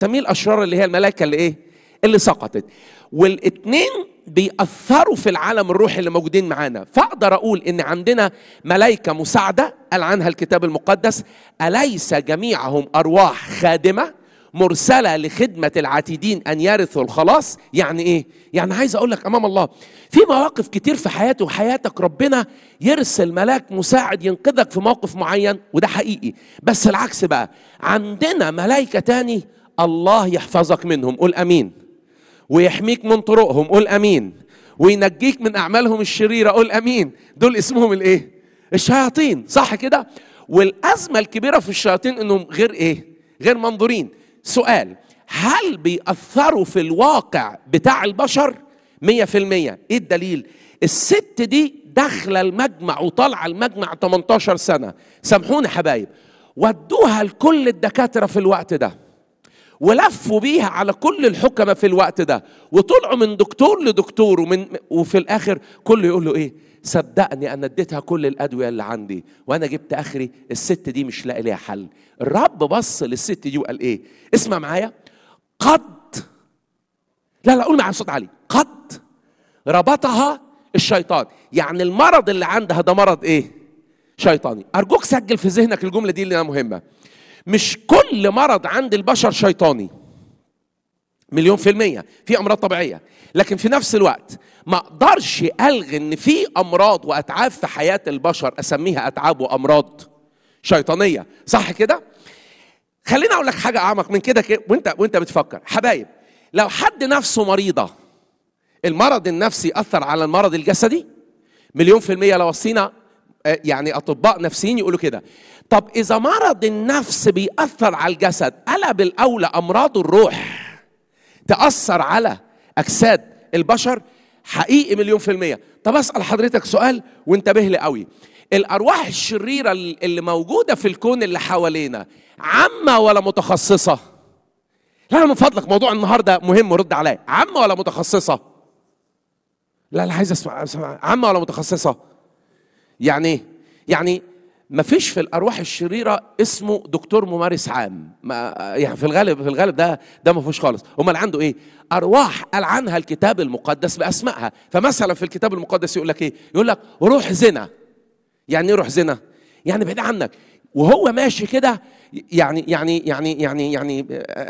تميل اشرار اللي هي الملائكه اللي ايه اللي سقطت والاثنين بيأثروا في العالم الروحي اللي موجودين معانا فاقدر اقول ان عندنا ملائكه مساعده قال عنها الكتاب المقدس اليس جميعهم ارواح خادمه مرسله لخدمه العاتدين ان يرثوا الخلاص يعني ايه يعني عايز اقول لك امام الله في مواقف كتير في حياتي وحياتك ربنا يرسل ملاك مساعد ينقذك في موقف معين وده حقيقي بس العكس بقى عندنا ملائكه تاني الله يحفظك منهم قول امين ويحميك من طرقهم قول امين وينجيك من اعمالهم الشريره قول امين دول اسمهم الايه الشياطين صح كده والازمه الكبيره في الشياطين انهم غير ايه غير منظورين سؤال هل بيأثروا في الواقع بتاع البشر مية في المية ايه الدليل الست دي داخلة المجمع وطالعة المجمع 18 سنة سامحوني حبايب ودوها لكل الدكاترة في الوقت ده ولفوا بيها على كل الحكمة في الوقت ده وطلعوا من دكتور لدكتور ومن وفي الآخر كله يقول له إيه صدقني أنا اديتها كل الأدوية اللي عندي وأنا جبت آخري الست دي مش لاقي ليها حل الرب بص للست دي وقال إيه اسمع معايا قد لا لا قول معايا بصوت عالي قد ربطها الشيطان يعني المرض اللي عندها ده مرض ايه شيطاني ارجوك سجل في ذهنك الجمله دي لانها مهمه مش كل مرض عند البشر شيطاني مليون في المية في أمراض طبيعية لكن في نفس الوقت ما أقدرش ألغي إن في أمراض وأتعاب في حياة البشر أسميها أتعاب وأمراض شيطانية صح كده؟ خليني أقول لك حاجة أعمق من كده كده وأنت وأنت بتفكر حبايب لو حد نفسه مريضة المرض النفسي أثر على المرض الجسدي مليون في المية لو وصينا آه، يعني أطباء نفسيين يقولوا كده طب إذا مرض النفس بيأثر على الجسد قلب الأولى أمراض الروح تأثر على أجساد البشر حقيقي مليون في المية طب أسأل حضرتك سؤال وانتبه لي قوي الأرواح الشريرة اللي موجودة في الكون اللي حوالينا عامة ولا متخصصة؟ لا لا من فضلك موضوع النهارده مهم ورد عليا عامة ولا متخصصة؟ لا لا عايز اسمع, أسمع. عامة ولا متخصصة؟ يعني ايه؟ يعني ما فيش في الارواح الشريره اسمه دكتور ممارس عام ما يعني في الغالب في الغالب ده ده ما فيهوش خالص امال عنده ايه ارواح قال عنها الكتاب المقدس باسمائها فمثلا في الكتاب المقدس يقول لك ايه يقول لك روح زنا يعني ايه روح زنا يعني بعيد عنك وهو ماشي كده يعني يعني يعني يعني يعني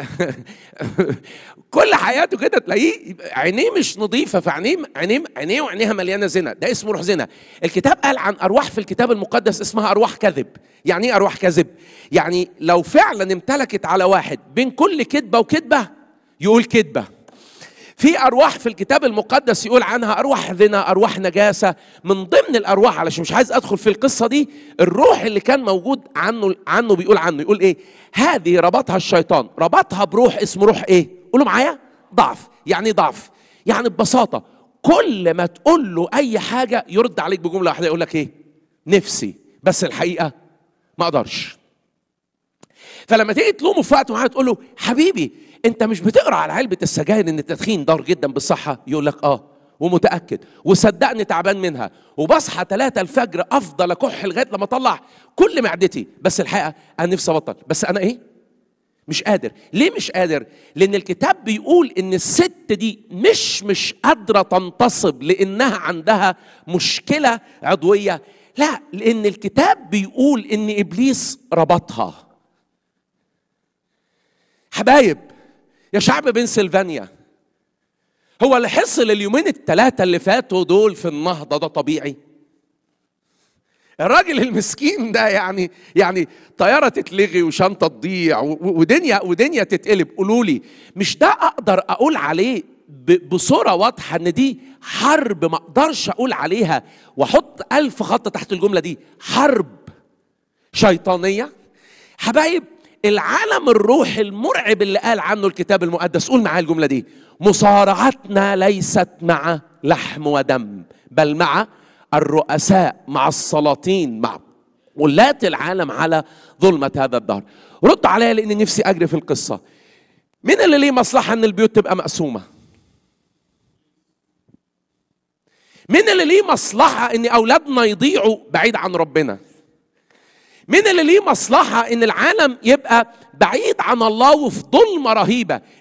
كل حياته كده تلاقيه عينيه مش نظيفه فعينيه عينيه عينيه وعينيها مليانه زنا ده اسمه روح زنا الكتاب قال عن ارواح في الكتاب المقدس اسمها ارواح كذب يعني ايه ارواح كذب يعني لو فعلا امتلكت على واحد بين كل كذبه وكذبه يقول كذبه في ارواح في الكتاب المقدس يقول عنها ارواح زنا ارواح نجاسه من ضمن الارواح علشان مش عايز ادخل في القصه دي الروح اللي كان موجود عنه عنه بيقول عنه يقول ايه هذه ربطها الشيطان ربطها بروح اسمه روح ايه قولوا معايا ضعف يعني إيه ضعف يعني ببساطه كل ما تقول له اي حاجه يرد عليك بجمله واحده يقول لك ايه نفسي بس الحقيقه ما اقدرش فلما تيجي تلومه في وقت معين تقول له حبيبي انت مش بتقرا على علبه السجاير ان التدخين ضار جدا بالصحه يقول لك اه ومتاكد وصدقني تعبان منها وبصحى 3 الفجر افضل اكح لغايه لما اطلع كل معدتي بس الحقيقه انا نفسي ابطل بس انا ايه مش قادر ليه مش قادر لان الكتاب بيقول ان الست دي مش مش قادره تنتصب لانها عندها مشكله عضويه لا لان الكتاب بيقول ان ابليس ربطها حبايب يا شعب بنسلفانيا هو اللي حصل اليومين الثلاثة اللي فاتوا دول في النهضة ده طبيعي الراجل المسكين ده يعني يعني طيارة تتلغي وشنطة تضيع و- ودنيا ودنيا تتقلب قولوا لي مش ده أقدر أقول عليه ب- بصورة واضحة إن دي حرب ما أقدرش أقول عليها وأحط ألف خط تحت الجملة دي حرب شيطانية حبايب العالم الروحي المرعب اللي قال عنه الكتاب المقدس قول معايا الجملة دي مصارعتنا ليست مع لحم ودم بل مع الرؤساء مع السلاطين مع ولاة العالم على ظلمة هذا الدهر رد عليا لأن نفسي أجري في القصة مين اللي ليه مصلحة أن البيوت تبقى مقسومة مين اللي ليه مصلحة أن أولادنا يضيعوا بعيد عن ربنا مين اللي ليه مصلحة إن العالم يبقى بعيد عن الله وفي ظلمة رهيبة